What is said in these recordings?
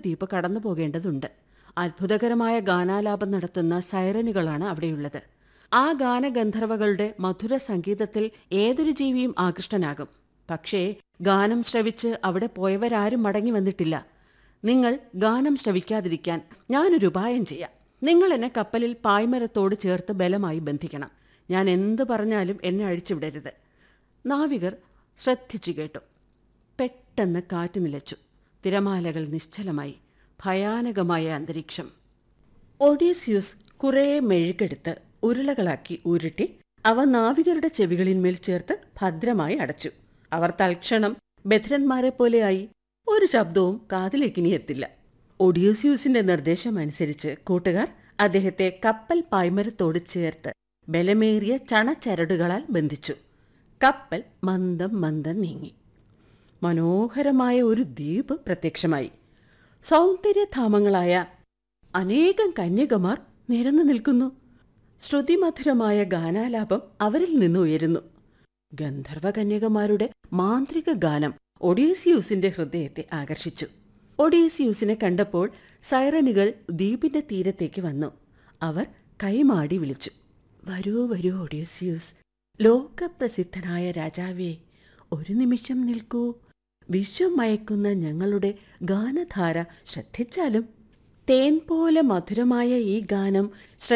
ദ്വീപ് കടന്നു പോകേണ്ടതുണ്ട് അത്ഭുതകരമായ ഗാനാലാപം നടത്തുന്ന സൈറനുകളാണ് അവിടെയുള്ളത് ആ ഗാനഗന്ധർവകളുടെ മധുര സംഗീതത്തിൽ ഏതൊരു ജീവിയും ആകൃഷ്ടനാകും പക്ഷേ ഗാനം ശ്രവിച്ച് അവിടെ പോയവരാരും മടങ്ങി വന്നിട്ടില്ല നിങ്ങൾ ഗാനം ശ്രവിക്കാതിരിക്കാൻ ഞാനൊരു ഉപായം ചെയ്യാം നിങ്ങൾ എന്നെ കപ്പലിൽ പായ്മരത്തോട് ചേർത്ത് ബലമായി ബന്ധിക്കണം ഞാൻ എന്ത് പറഞ്ഞാലും എന്നെ അഴിച്ചുവിടരുത് നാവികർ ശ്രദ്ധിച്ചു കേട്ടു പെട്ടെന്ന് കാറ്റ് നിലച്ചു തിരമാലകൾ നിശ്ചലമായി ഭയാനകമായ അന്തരീക്ഷം ഒഡീസ്യൂസ് കുറേ മെഴുകെടുത്ത് ഉരുളകളാക്കി ഉരുട്ടി അവ നാവികരുടെ ചെവികളിന്മേൽ ചേർത്ത് ഭദ്രമായി അടച്ചു അവർ തൽക്ഷണം ബധിരന്മാരെ പോലെയായി ഒരു ശബ്ദവും കാതിലേക്കിനി എത്തില്ല ഒഡിയോസ്യൂസിന്റെ നിർദ്ദേശമനുസരിച്ച് കൂട്ടുകാർ അദ്ദേഹത്തെ കപ്പൽ പായ്മരത്തോട് ചേർത്ത് ബലമേറിയ ചണച്ചരടുകളാൽ ബന്ധിച്ചു കപ്പൽ മന്ദം മന്ദം നീങ്ങി മനോഹരമായ ഒരു ദ്വീപ് പ്രത്യക്ഷമായി സൗന്ദര്യധാമങ്ങളായ അനേകം കന്യകമാർ നിരന്നു നിൽക്കുന്നു ശ്രുതിമധുരമായ ഗാനാലാപം അവരിൽ നിന്ന് ഉയരുന്നു ഗന്ധർവ കന്യകമാരുടെ മാന്ത്രിക ഗാനം ഒഡീസിയൂസിന്റെ ഹൃദയത്തെ ആകർഷിച്ചു ഒഡീസിയൂസിനെ കണ്ടപ്പോൾ സൈറനുകൾ ദ്വീപിന്റെ തീരത്തേക്ക് വന്നു അവർ കൈമാടി വിളിച്ചു വരൂ വരൂ ഒഡീസിയൂസ് ലോകപ്രസിദ്ധനായ രാജാവേ ഒരു നിമിഷം നിൽക്കൂ വിശ്വം മയക്കുന്ന ഞങ്ങളുടെ ഗാനധാര ശ്രദ്ധിച്ചാലും തേൻ പോലെ മധുരമായ ഈ ഗാനം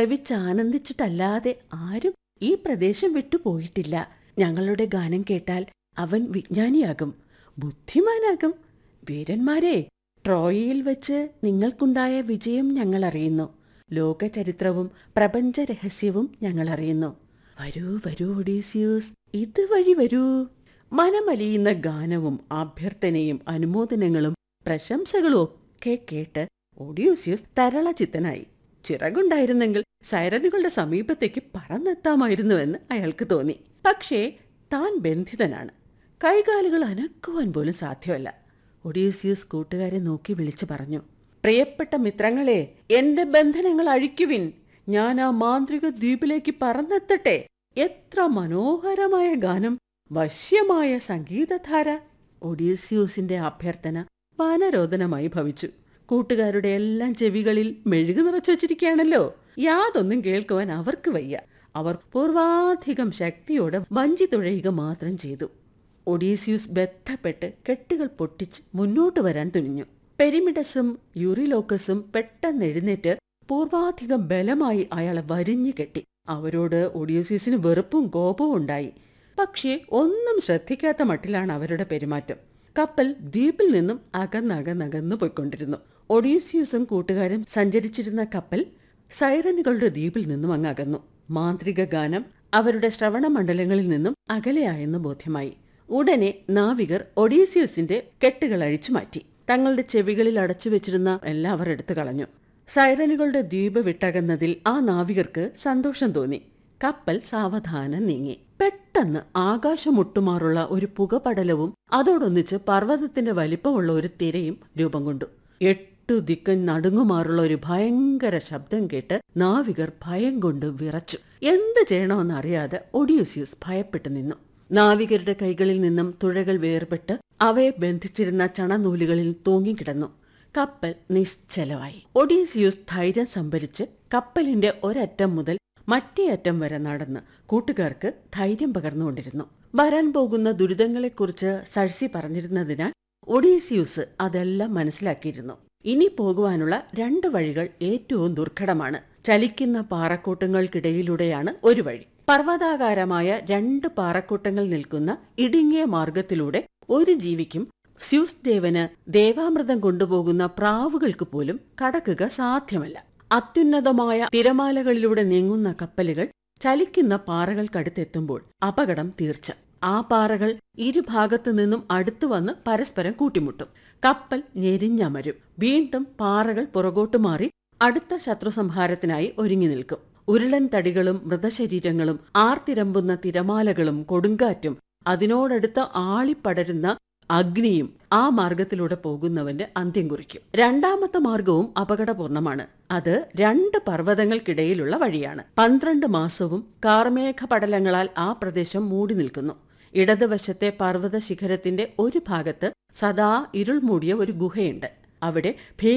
ശ്രവിച്ചാനന്ദിച്ചിട്ടല്ലാതെ ആരും ഈ പ്രദേശം വിട്ടുപോയിട്ടില്ല ഞങ്ങളുടെ ഗാനം കേട്ടാൽ അവൻ വിജ്ഞാനിയാകും ബുദ്ധിമാനാകും വീരന്മാരെ ട്രോയിയിൽ വെച്ച് നിങ്ങൾക്കുണ്ടായ വിജയം ഞങ്ങൾ അറിയുന്നു ലോകചരിത്രവും പ്രപഞ്ച രഹസ്യവും ഞങ്ങൾ അറിയുന്നു വരൂ വരൂ ഒഡീസിയൂസ് ഇതുവഴി വരൂ മനമലിയുന്ന ഗാനവും അഭ്യർത്ഥനയും അനുമോദനങ്ങളും പ്രശംസകളും ഒക്കെ കേട്ട് ഒഡിയോസിയസ് തരളചിത്തനായി ചിറകുണ്ടായിരുന്നെങ്കിൽ സൈറനുകളുടെ സമീപത്തേക്ക് പറന്നെത്താമായിരുന്നുവെന്ന് അയാൾക്ക് തോന്നി പക്ഷേ താൻ ബന്ധിതനാണ് കൈകാലുകൾ അനക്കുവാൻ പോലും സാധ്യമല്ല ഒഡീസിയസ് കൂട്ടുകാരെ നോക്കി വിളിച്ചു പറഞ്ഞു പ്രിയപ്പെട്ട മിത്രങ്ങളെ എന്റെ ബന്ധനങ്ങൾ അഴിക്കുവിൻ ഞാൻ ആ മാന്ത്രിക ദ്വീപിലേക്ക് പറന്നെത്തട്ടെ എത്ര മനോഹരമായ ഗാനം വശ്യമായ സംഗീതധാര ഒഡീസിയൂസിന്റെ അഭ്യർത്ഥന വാനരോധനമായി ഭവിച്ചു കൂട്ടുകാരുടെ എല്ലാം ചെവികളിൽ മെഴുകു നിറച്ചു വച്ചിരിക്കുകയാണല്ലോ യാതൊന്നും കേൾക്കുവാൻ അവർക്ക് വയ്യ അവർ പൂർവാധികം ശക്തിയോടെ വഞ്ചി തുഴയുക മാത്രം ചെയ്തു ഒഡീസിയൂസ് ബന്ധപ്പെട്ട് കെട്ടുകൾ പൊട്ടിച്ച് മുന്നോട്ട് വരാൻ തുനിഞ്ഞു പെരിമിഡസും യൂറിലോക്കസും പെട്ടെന്ന് എഴുന്നേറ്റ് പൂർവാധികം ബലമായി അയാളെ വരിഞ്ഞു കെട്ടി അവരോട് ഒഡീസിയസിന് വെറുപ്പും കോപവും ഉണ്ടായി പക്ഷേ ഒന്നും ശ്രദ്ധിക്കാത്ത മട്ടിലാണ് അവരുടെ പെരുമാറ്റം കപ്പൽ ദ്വീപിൽ നിന്നും അകന്നകന്നകന്നു പോയിക്കൊണ്ടിരുന്നു ഒഡീസിയസും കൂട്ടുകാരും സഞ്ചരിച്ചിരുന്ന കപ്പൽ സൈറനുകളുടെ ദ്വീപിൽ നിന്നും അങ്ങ് അകന്നു മാന്ത്രിക ഗാനം അവരുടെ ശ്രവണ മണ്ഡലങ്ങളിൽ നിന്നും അകലെയായെന്ന് ബോധ്യമായി ഉടനെ നാവികർ ഒഡീസിയസിന്റെ കെട്ടുകൾ അഴിച്ചു മാറ്റി തങ്ങളുടെ ചെവികളിൽ അടച്ചു വെച്ചിരുന്ന എല്ലാം അവർ എടുത്തു കളഞ്ഞു സൈറനുകളുടെ ദ്വീപ് വിട്ടകന്നതിൽ ആ നാവികർക്ക് സന്തോഷം തോന്നി കപ്പൽ സാവധാനം നീങ്ങി പെട്ടെന്ന് ആകാശമൊട്ടുമാറുള്ള ഒരു പുകപടലവും അതോടൊന്നിച്ച് പർവ്വതത്തിന്റെ വലിപ്പമുള്ള ഒരു തിരയും രൂപം കൊണ്ടു എട്ടു ദിക്കൻ നടുങ്ങുമാറുള്ള ഒരു ഭയങ്കര ശബ്ദം കേട്ട് നാവികർ ഭയം കൊണ്ട് വിറച്ചു എന്ത് ചെയ്യണമെന്ന് അറിയാതെ ഒഡിയൂസിയസ് ഭയപ്പെട്ടു നിന്നു നാവികരുടെ കൈകളിൽ നിന്നും തുഴകൾ വേർപെട്ട് അവയെ ബന്ധിച്ചിരുന്ന ചണനൂലുകളിൽ തൂങ്ങിക്കിടന്നു കപ്പൽ നിശ്ചലമായി ഒഡീസിയൂസ് ധൈര്യം സംഭരിച്ച് കപ്പലിന്റെ ഒരറ്റം മുതൽ മറ്റേ അറ്റം വരെ നടന്ന് കൂട്ടുകാർക്ക് ധൈര്യം പകർന്നുകൊണ്ടിരുന്നു വരാൻ പോകുന്ന ദുരിതങ്ങളെക്കുറിച്ച് സഴ്സി പറഞ്ഞിരുന്നതിനാൽ ഒഡീസിയൂസ് അതെല്ലാം മനസ്സിലാക്കിയിരുന്നു ഇനി പോകുവാനുള്ള രണ്ട് വഴികൾ ഏറ്റവും ദുർഘടമാണ് ചലിക്കുന്ന പാറക്കൂട്ടങ്ങൾക്കിടയിലൂടെയാണ് ഒരു വഴി പർവ്വതാകാരമായ രണ്ട് പാറക്കൂട്ടങ്ങൾ നിൽക്കുന്ന ഇടുങ്ങിയ മാർഗത്തിലൂടെ ഒരു ജീവിക്കും സ്യൂസ് ദേവന് ദേവാമൃതം കൊണ്ടുപോകുന്ന പ്രാവുകൾക്ക് പോലും കടക്കുക സാധ്യമല്ല അത്യുന്നതമായ തിരമാലകളിലൂടെ നീങ്ങുന്ന കപ്പലുകൾ ചലിക്കുന്ന പാറകൾക്കടുത്തെത്തുമ്പോൾ അപകടം തീർച്ച ആ പാറകൾ ഇരുഭാഗത്തു നിന്നും അടുത്തു വന്ന് പരസ്പരം കൂട്ടിമുട്ടും കപ്പൽ ഞെരിഞ്ഞമരും വീണ്ടും പാറകൾ പുറകോട്ടു മാറി അടുത്ത ശത്രുസംഹാരത്തിനായി ഒരുങ്ങി നിൽക്കും ഉരുളൻ തടികളും മൃതശരീരങ്ങളും ആർത്തിരമ്പുന്ന തിരമാലകളും കൊടുങ്കാറ്റും അതിനോടടുത്ത് ആളിപ്പടരുന്ന അഗ്നിയും ആ മാർഗത്തിലൂടെ പോകുന്നവന്റെ അന്ത്യം കുറിക്കും രണ്ടാമത്തെ മാർഗവും അപകടപൂർണമാണ് അത് രണ്ട് പർവ്വതങ്ങൾക്കിടയിലുള്ള വഴിയാണ് പന്ത്രണ്ട് മാസവും കാർമേഘ പടലങ്ങളാൽ ആ പ്രദേശം മൂടി നിൽക്കുന്നു ഇടതുവശത്തെ പർവ്വത ശിഖരത്തിന്റെ ഒരു ഭാഗത്ത് സദാ ഇരുൾ മൂടിയ ഒരു ഗുഹയുണ്ട് അവിടെ